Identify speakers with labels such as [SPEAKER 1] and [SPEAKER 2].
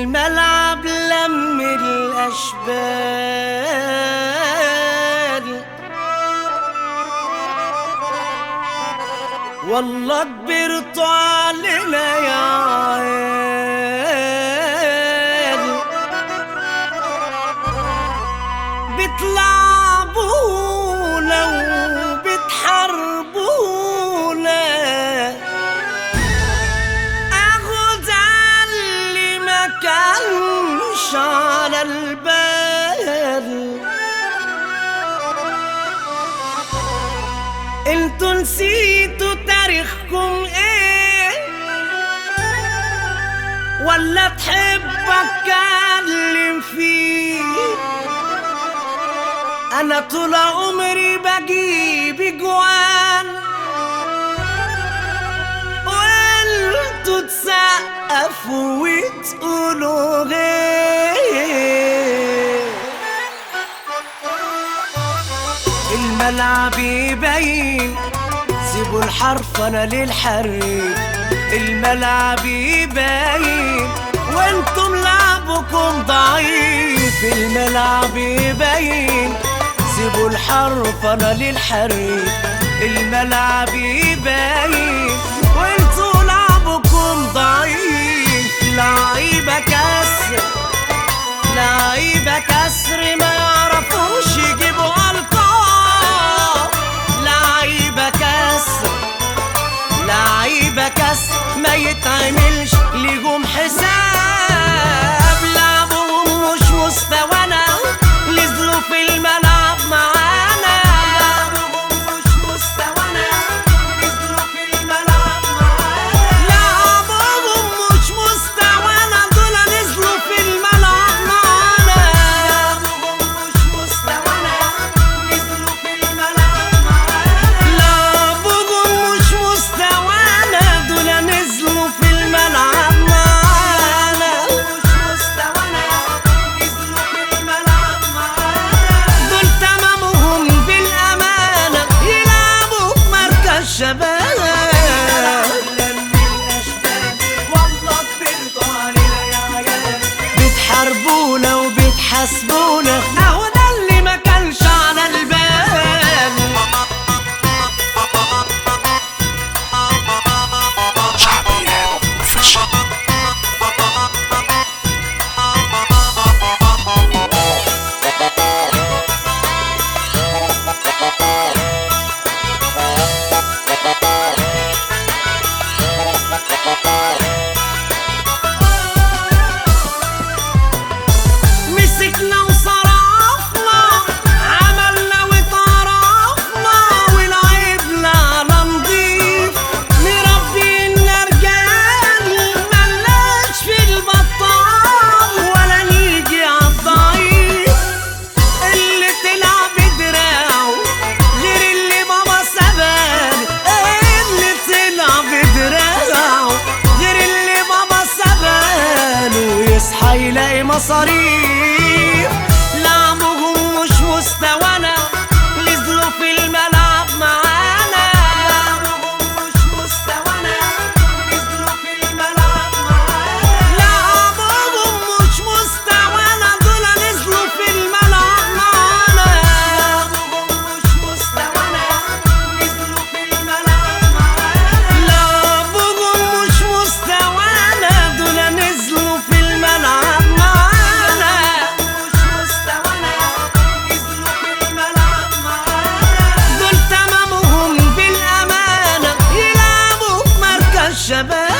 [SPEAKER 1] الملعب لم الأشبال والله كبرتوا علينا يا عيال بتلعبونا وبتحاربونا اخد اللي ما كانش على البال انتوا نسيتوا تاريخكم ايه ولا تحب اتكلم فيه انا طول عمري بجيب جوان وانتوا تسقفوا وتقولوا غير الملعب يبين سيبوا الحرف انا للحريف الملعب يبين وانتم لعبكم ضعيف الملعب يبين سيبوا الحرف انا للحريف الملعب يبين وانتوا لعبكم ضعيف لعيبه كسر لعيبة كسر ما يعرفوش يجيبوا ألقاب لعيبة كسر لعيبة كسر ما يتعملش ليهم حساب لعبهم مش مستوانا نزلوا في الملعب معانا لعبهم مش مستوانا نزلوا في الملعب معانا لعبهم مش مستوانا دول نزلوا في الملعب معانا لعبهم مش مستوانا نزلوا في الملعب معانا لعبهم مش مستوانا دول نزلوا في الملعب معانا مش مستوانا نزلوا في الملعب معانا دول تمامهم بالأمانة يلعبوا في مركز شباب والله كبرتوا علينا يا عيال بتحاربونا وبتحاسبونا اهو ده اللي ما كانش على البال
[SPEAKER 2] شعبيات اوفيشال
[SPEAKER 1] مسكنا وصرفنا عملنا وطرفنا ولعبنا على نضيف مربينا رجال ملاش في البطال ولا نيجي عالضعيف اللي تلعب دراعه غير اللي بابا سبان اللي تلعب دراعه غير اللي بابا سبان ويصحى يلاقي مصاريف لعبهم مش مستوانا نزلوا في الملعب معانا لعبهم مش مستوانا نزلوا في الملعب معانا لعبهم مش مستوانا دول نزلوا في الملعب معانا لعبهم مش مستوانا نزلوا في الملعب معانا لعبهم مش مستوانا دول نزلوا في الملعب معانا مش مستوانا نزلوا في الملعب معانا دول تمامهم بالأمانة يلعبوا في مركز شباب